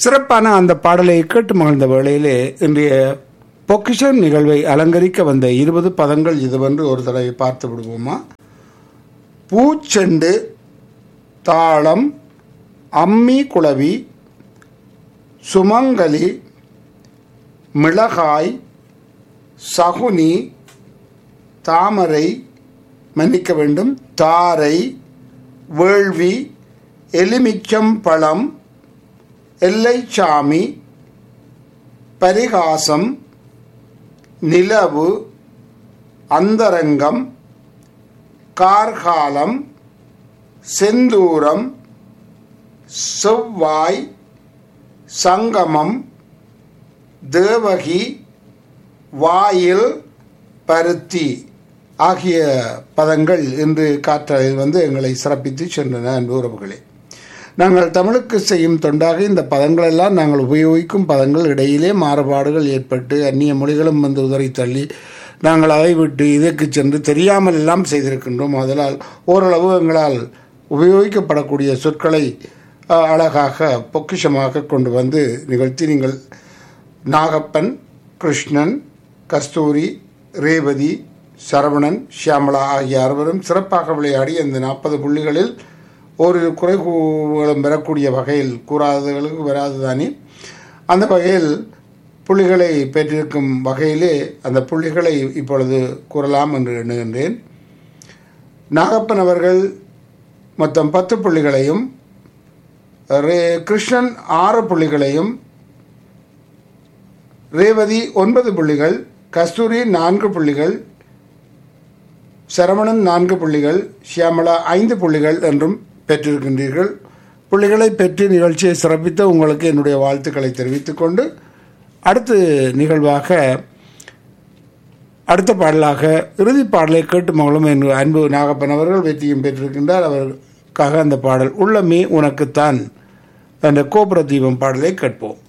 சிறப்பான அந்த பாடலை கேட்டு மகிழ்ந்த வேளையிலே இன்றைய பொக்கிஷன் நிகழ்வை அலங்கரிக்க வந்த இருபது பதங்கள் இதுவென்று ஒரு தடவை பார்த்து விடுவோமா பூச்செண்டு தாளம் அம்மி குளவி சுமங்கலி மிளகாய் சகுனி தாமரை மன்னிக்க வேண்டும் தாரை வேள்வி எலுமிச்சம் பழம் எல்லைச்சாமி பரிகாசம் நிலவு அந்தரங்கம் கார்காலம் செந்தூரம் செவ்வாய் சங்கமம் தேவகி வாயில் பருத்தி ஆகிய பதங்கள் இன்று காற்றலில் வந்து எங்களை சிறப்பித்து சென்றன அன்பு உறவுகளே நாங்கள் தமிழுக்கு செய்யும் தொண்டாக இந்த பதங்களெல்லாம் நாங்கள் உபயோகிக்கும் பதங்கள் இடையிலே மாறுபாடுகள் ஏற்பட்டு அந்நிய மொழிகளும் வந்து உதறி தள்ளி நாங்கள் அதை விட்டு இதற்கு சென்று தெரியாமல் எல்லாம் செய்திருக்கின்றோம் அதனால் ஓரளவு எங்களால் உபயோகிக்கப்படக்கூடிய சொற்களை அஹ், அழகாக பொக்கிஷமாக கொண்டு வந்து நிகழ்த்தி நீங்கள் நாகப்பன் கிருஷ்ணன் கஸ்தூரி ரேவதி சரவணன் ஷியாமளா ஆகிய அறுவரும் சிறப்பாக விளையாடி அந்த நாற்பது புள்ளிகளில் ஒரு குறைகளும் பெறக்கூடிய வகையில் கூறாதவர்களுக்கு வராதுதானே அந்த வகையில் புள்ளிகளை பெற்றிருக்கும் வகையிலே அந்த புள்ளிகளை இப்பொழுது கூறலாம் என்று எண்ணுகின்றேன் நாகப்பன் அவர்கள் மொத்தம் பத்து புள்ளிகளையும் ரே கிருஷ்ணன் ஆறு புள்ளிகளையும் ரேவதி ஒன்பது புள்ளிகள் கஸ்தூரி நான்கு புள்ளிகள் சரவணன் நான்கு புள்ளிகள் ஷியாமளா ஐந்து புள்ளிகள் என்றும் பெற்றிருக்கின்றீர்கள் புள்ளிகளை பெற்று நிகழ்ச்சியை சிறப்பித்த உங்களுக்கு என்னுடைய வாழ்த்துக்களை தெரிவித்துக் கொண்டு அடுத்த நிகழ்வாக அடுத்த பாடலாக இறுதி பாடலை கேட்டு மகளும் என்று அன்பு நாகப்பன் அவர்கள் வெற்றியும் பெற்றிருக்கின்றார் அவருக்காக அந்த பாடல் உள்ளமே உனக்குத்தான் அந்த கோபுர தீபம் பாடலை கேட்போம்